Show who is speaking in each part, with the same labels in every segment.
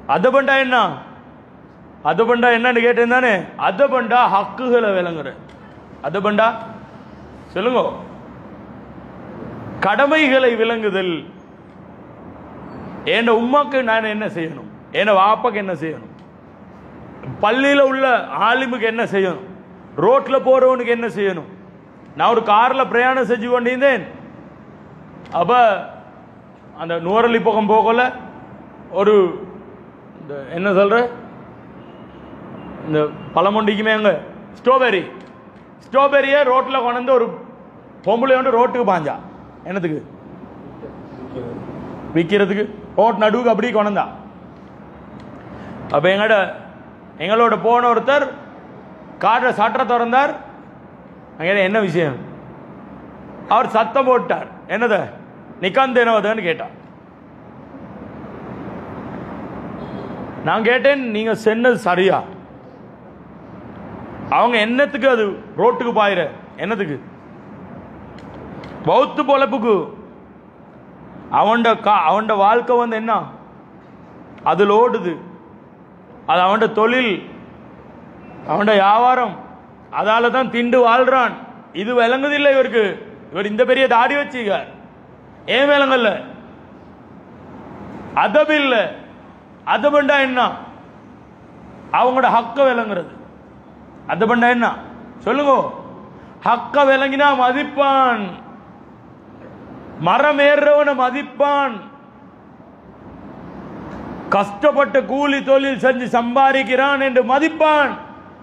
Speaker 1: அதபண்டா என்ன அதபண்டா என்னன்னு கேட்டேன் தானே அதபண்டா ஹக்குகளை விளங்குற அதபண்டா சொல்லுங்க கடமைகளை விளங்குதல் என் உமாக்கு நான் என்ன செய்யணும் என் வாப்பாக்கு என்ன செய்யணும் பள்ளியில் உள்ள ஆலிமுக்கு என்ன செய்யணும் ரோட்ல போறவனுக்கு என்ன செய்யணும் நான் ஒரு கார்ல பிரயாணம் செஞ்சு கொண்டிருந்தேன் அப்ப அந்த நூறலி பக்கம் போகல ஒரு இந்த என்ன சொல்ற இந்த பழமொண்டிக்குமே அங்க ஸ்ட்ராபெரி ஸ்ட்ராபெரியை ரோட்ல கொண்டு ஒரு பொம்பளை வந்து ரோட்டுக்கு பாஞ்சா என்னத்துக்கு விற்கிறதுக்கு ரோட் நடுவுக்கு அப்படியே கொண்டா அப்ப எங்கட எங்களோட போன ஒருத்தர் காற்ற சட்டை திறந்தார் அங்க என்ன விஷயம் அவர் சத்தம் போட்டார் என்னது நிக்காந்தேனவதன்னு கேட்டார் நான் கேட்டேன் நீங்க சென்னது சரியா அவங்க என்னத்துக்கு அது ரோட்டுக்கு பாயிர என்னத்துக்கு பௌத்து பொழப்புக்கு அவன்ட கா அவன்ட வாழ்க்கை வந்து என்ன அதில் ஓடுது அது அவன்ட தொழில் அவன்ட வியாபாரம் அதால தான் திண்டு வாழ்றான் இது விளங்குதில்லை இவருக்கு இவர் இந்த பெரிய தாடி வச்சுக்க ஏன் விளங்கல்ல அதபு இல்ல அதபண்டா என்ன அவங்களோட ஹக்க விளங்குறது அதபண்டா என்ன சொல்லுங்க ஹக்க விளங்கினா மதிப்பான் மரம் ஏறுறவனை மதிப்பான் கஷ்டப்பட்டு கூலி தொழில் செஞ்சு சம்பாதிக்கிறான் என்று மதிப்பான்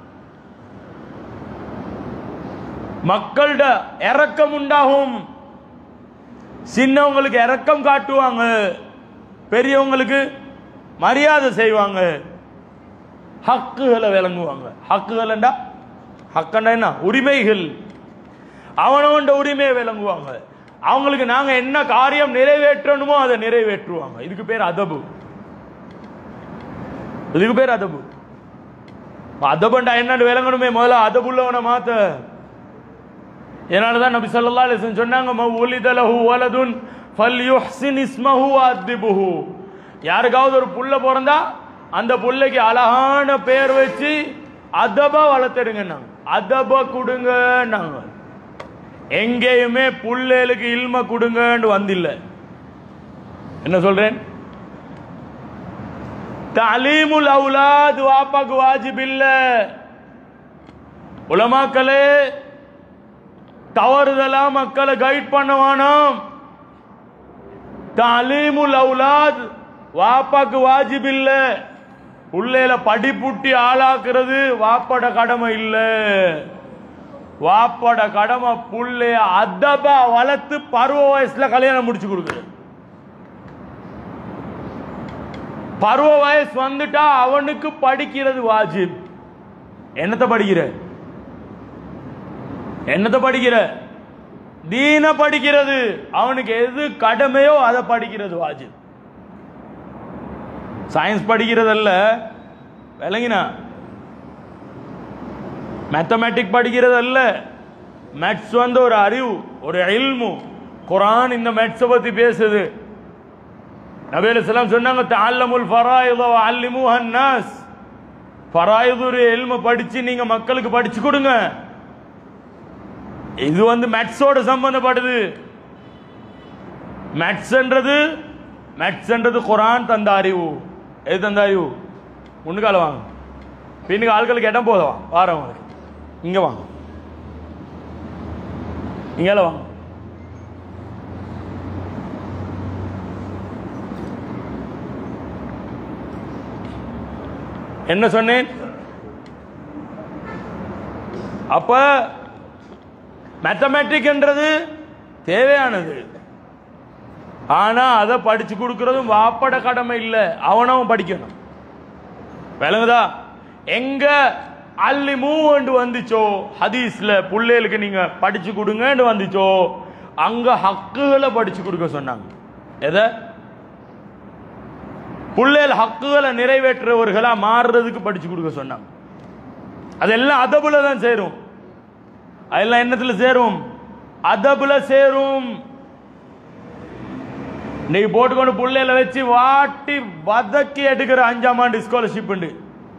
Speaker 1: மக்கள்கிட்ட இரக்கம் உண்டாகும் சின்னவங்களுக்கு இரக்கம் காட்டுவாங்க பெரியவங்களுக்கு மரியாதை செய்வாங்க ஹக்குகளை விளங்குவாங்க ஹக்குகள்டா ஹக்கண்டா என்ன உரிமைகள் அவனவன்ட உரிமையை விளங்குவாங்க அவங்களுக்கு நாங்க என்ன காரியம் நிறைவேற்றணுமோ அதை நிறைவேற்றுவாங்க இதுக்கு பேர் அதபு இதுக்கு பேர் அதபு அதபண்டா என்னன்னு விளங்கணுமே முதல்ல அதபுள்ளவனை மாத்த இதனால தான் நபி ஸல்லல்லாஹு அலைஹி வஸல்லம் சொன்னாங்க மவுலித லஹு வலதுன் ஃபல்யுஹ்சின் இஸ்மஹு வஅத்பிஹு யாருக்காவது ஒரு புள்ள பிறந்தா அந்த புள்ளைக்கு அழகான பேர் வச்சு அதபா வளர்த்துடுங்க நாங்க அதப கொடுங்க நாங்க எங்கேயுமே புள்ளைகளுக்கு இல்ம கொடுங்கன்னு வந்தில்ல என்ன சொல்றேன் தலீமுல் அவுலாத் வாப்பாக்கு வாஜிப் இல்ல உலமாக்களே தவறுதலா மக்களை கைட் பண்ணவானாம் தலீமுல் அவுலாத் வாப்பாக்கு வாஜிப் இல்ல புள்ளையில படிப்புட்டி ஆளாக்குறது வாப்பட கடமை இல்ல வாப்பட கடமை புள்ளைய அதபா வளர்த்து பருவ வயசுல கல்யாணம் முடிச்சு கொடுக்குறது பருவ வயசு வந்துட்டா அவனுக்கு படிக்கிறது வாஜிப் என்னத்தை படிக்கிற என்னத்தை படிக்கிற தீன படிக்கிறது அவனுக்கு எது கடமையோ அதை படிக்கிறது வாஜிப் சயின்ஸ் படிக்கிறதல்ல விளங்கினா மேத்தமேட்டிக் படிக்கிறது அல்ல மேத்ஸ் வந்து ஒரு அறிவு ஒரு இல்மு குரான் இந்த மேத்ஸை பத்தி பேசுது நபி அலைஹிஸ்ஸலாம் சொன்னாங்க தஅல்லமுல் ஃபராயித வ அல்லிமுஹா அன்னாஸ் ஃபராயிது ஒரு இல்ம படிச்சு நீங்க மக்களுக்கு படிச்சு கொடுங்க இது வந்து மேத்ஸோட சம்பந்தப்படுது மேத்ஸ்ன்றது மேத்ஸ்ன்றது குரான் தந்த அறிவு எது தந்த அறிவு முன்னுக்கால வாங்க பின்னுக்கு ஆட்களுக்கு இடம் போதவா வாரவங்களுக்கு இங்க வாங்க இங்கால வாங்க என்ன சொன்னேன் அப்ப மேத்தமேட்டிக்ன்றது தேவையானது ஆனா அதை படிச்சு கொடுக்கறதும் வாப்பட கடமை இல்லை அவனவன் படிக்கணும் விளங்குதா எங்க அல்லி மூவண்டு வந்துச்சோ ஹதீஸ்ல புள்ளைகளுக்கு நீங்க படிச்சு கொடுங்கன்னு வந்துச்சோ அங்க ஹக்குகளை படிச்சு கொடுக்க சொன்னாங்க எதை புள்ளைகள் ஹக்குகளை நிறைவேற்றுறவர்களா மாறுறதுக்கு படிச்சு கொடுக்க சொன்னாங்க அதெல்லாம் அதபுல தான் சேரும் அதெல்லாம் என்னத்துல சேரும் அதபுல சேரும் இன்னைக்கு போட்டுக்கொண்டு புள்ளையில வச்சு வாட்டி வதக்கி எடுக்கிற அஞ்சாம் ஆண்டு ஸ்காலர்ஷிப் உண்டு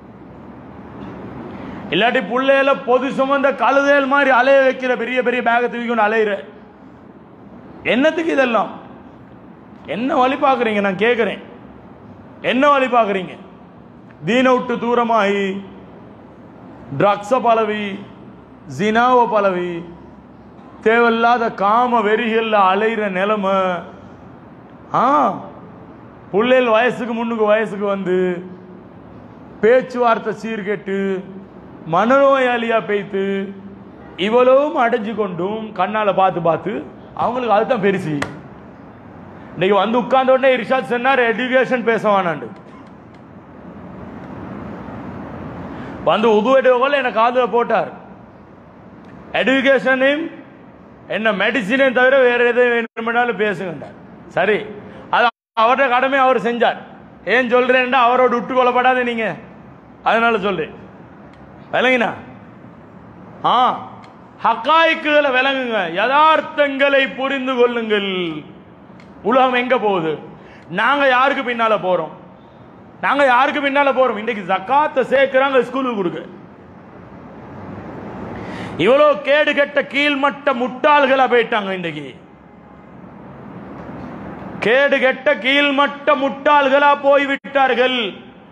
Speaker 1: இல்லாட்டி புள்ளையில பொது சுமந்த கழுதைகள் மாதிரி அலைய வைக்கிற பெரிய பெரிய பேகை தூக்கிக்கொண்டு அலையிற என்னத்துக்கு இதெல்லாம் என்ன வழி பார்க்குறீங்க நான் கேட்குறேன் என்ன வழி பார்க்குறீங்க தீன விட்டு தூரமாகி ட்ரக்ஸை பலவி ஜினாவை பலவி தேவையில்லாத காம வெறிகளில் அலைகிற நிலைமை ஆ பிள்ளைகள் வயசுக்கு முன்னுக்கு வயசுக்கு வந்து பேச்சுவார்த்தை சீர்கெட்டு மனநோயாளியா பெய்த்து இவ்வளவும் அடைஞ்சு கொண்டும் கண்ணால பார்த்து பார்த்து அவங்களுக்கு அதுதான் பெருசு இன்னைக்கு வந்து உட்கார்ந்த உடனே இர்ஷாத் சொன்னார் எஜுகேஷன் பேச வேணாண்டு வந்து உதுவெடுவல் எனக்கு காதுல போட்டார் எஜுகேஷனையும் என்ன மெடிசினையும் தவிர வேற எதுவும் வேணுமென்னாலும் பேசுங்கண்டார் சரி அது அவரோட கடமை அவர் செஞ்சார் ஏன் சொல்றேன்டா அவரோட விட்டு கொள்ளப்படாத நீங்க அதனால சொல்றேன் விளங்கினா ஆ ஹக்காய்க்குகளை விளங்குங்க யதார்த்தங்களை புரிந்து கொள்ளுங்கள் உலகம் எங்க போகுது நாங்க யாருக்கு பின்னால போறோம் நாங்க யாருக்கு பின்னால போறோம் இன்னைக்கு ஜக்காத்தை சேர்க்கிறாங்க ஸ்கூலுக்கு கொடுக்க இவ்வளோ கேடு கெட்ட கீழ்மட்ட முட்டாள்களா போயிட்டாங்க இன்னைக்கு கேடு கெட்ட கீழ்மட்ட முட்டாள்களா போய்விட்டார்கள்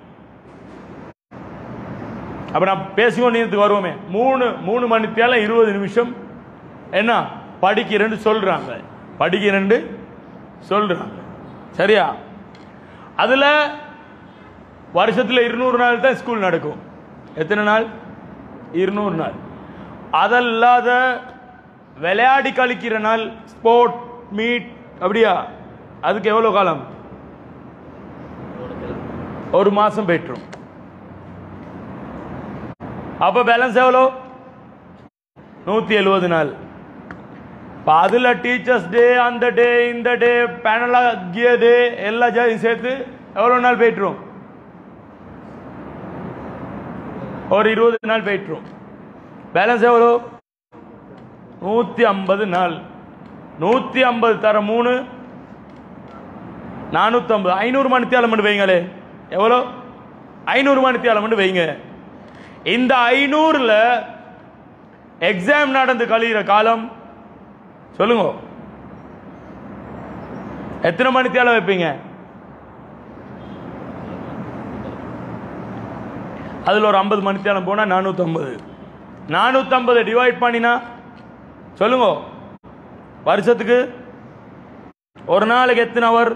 Speaker 1: அப்ப நான் பேசிக்கொண்டு வருவோமே மூணு மூணு மணி தேல இருபது நிமிஷம் என்ன படிக்கிறேன்னு சொல்றாங்க படிக்கிறேன்னு சொல்றாங்க சரியா அதுல வருஷத்துல இருநூறு நாள் தான் ஸ்கூல் நடக்கும் எத்தனை நாள் இருநூறு நாள் அதல்லாத விளையாடி கழிக்கிற நாள் ஸ்போர்ட் மீட் அப்படியா அதுக்கு எவ்வளவு காலம் ஒரு மாசம் பெற்றும் அப்ப பேலன்ஸ் எவ்வளோ நூத்தி எழுபது நாள் இப்ப அதுல டீச்சர்ஸ் டே அந்த டே இந்த டே பேனலா கிய டே எல்லா ஜாதியும் சேர்த்து எவ்வளவு நாள் போயிட்டுரும் ஒரு இருபது நாள் போயிட்டுரும் பேலன்ஸ் எவ்வளோ நூத்தி ஐம்பது நாள் நூத்தி ஐம்பது தர மூணு நானூத்தி ஐம்பது ஐநூறு மணித்தியாலம் மட்டும் வைங்களே எவ்வளோ ஐநூறு மணித்தியாலம் மட்டும் வைங்க இந்த ஐநூறுல எக்ஸாம் நடந்து கழிகிற காலம் சொல்லுங்க எத்தனை மணித்தியாலம் வைப்பீங்க அதுல ஒரு ஐம்பது மணித்தியாலம் போனா நானூத்தி ஐம்பது நானூத்தி ஐம்பது டிவைட் பண்ணினா சொல்லுங்க வருஷத்துக்கு ஒரு நாளைக்கு எத்தனை அவர்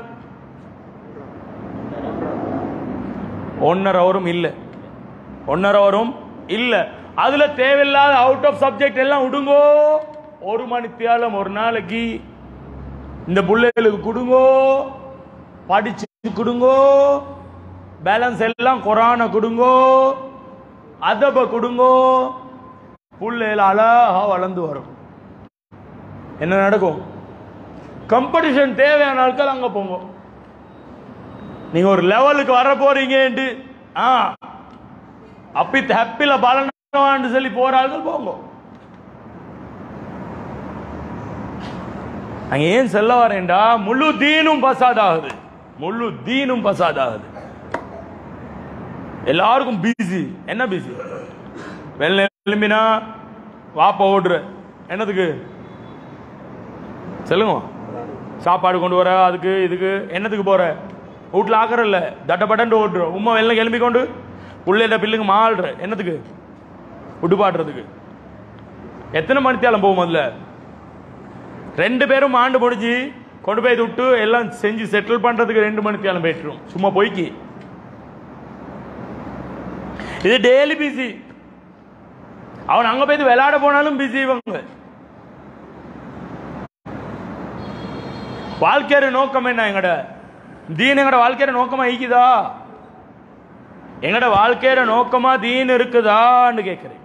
Speaker 1: ஒன்னரை அவரும் இல்லை ஒன்னரை அவரும் இல்ல அதுல தேவையில்லாத அவுட் ஆஃப் சப்ஜெக்ட் எல்லாம் விடுங்கோ ஒரு மணி தியாலம் ஒரு நாளைக்கு இந்த பிள்ளைகளுக்கு கொடுங்கோ படிச்சு கொடுங்கோ பேலன்ஸ் எல்லாம் குரான கொடுங்கோ அதப கொடுங்கோ பிள்ளைகள் அழகா வளர்ந்து வரும் என்ன நடக்கும் கம்படிஷன் தேவையான ஆட்கள் அங்க போங்க நீங்க ஒரு லெவலுக்கு வர போறீங்கன்ட்டு ஆ அப்பி ஹாப்பில பலனான்னு சொல்லி போற ஆட்கள் போங்க அங்க ஏன் சொல்ல வரேன்டா முழு தீனும் பசாத் ஆகுது முழு தீனும் பசாத் ஆகுது எல்லாருக்கும் பிஸி என்ன பிஸி வெள்ள எழும்பினா வாப்பா ஓடுற என்னதுக்கு சொல்லுங்க சாப்பாடு கொண்டு வர அதுக்கு இதுக்கு என்னத்துக்கு போற வீட்டில் ஆக்கிற இல்ல தட்டப்பட்டு ஓட்டுற உமா வெள்ளம் கிளம்பி கொண்டு பிள்ளைகிட்ட பில்லுங்க மாள்ற என்னத்துக்கு விட்டுப்பாடுறதுக்கு எத்தனை மணித்தியாலம் போகும் அதுல ரெண்டு பேரும் ஆண்டு முடிஞ்சு கொண்டு போய் விட்டு எல்லாம் செஞ்சு செட்டில் பண்றதுக்கு ரெண்டு மணித்தியாலம் போயிட்டுரும் சும்மா பொய்க்கு இது டெய்லி பிஸி அவன் அங்க போய் விளையாட போனாலும் பிஸி இவங்க வாழ்க்கையோட நோக்கம் என்ன எங்கட தீன் எங்கட வாழ்க்கையோட நோக்கமா ஈக்குதா எங்கட வாழ்க்கையோட நோக்கமா தீன் இருக்குதான்னு கேட்கிறேன்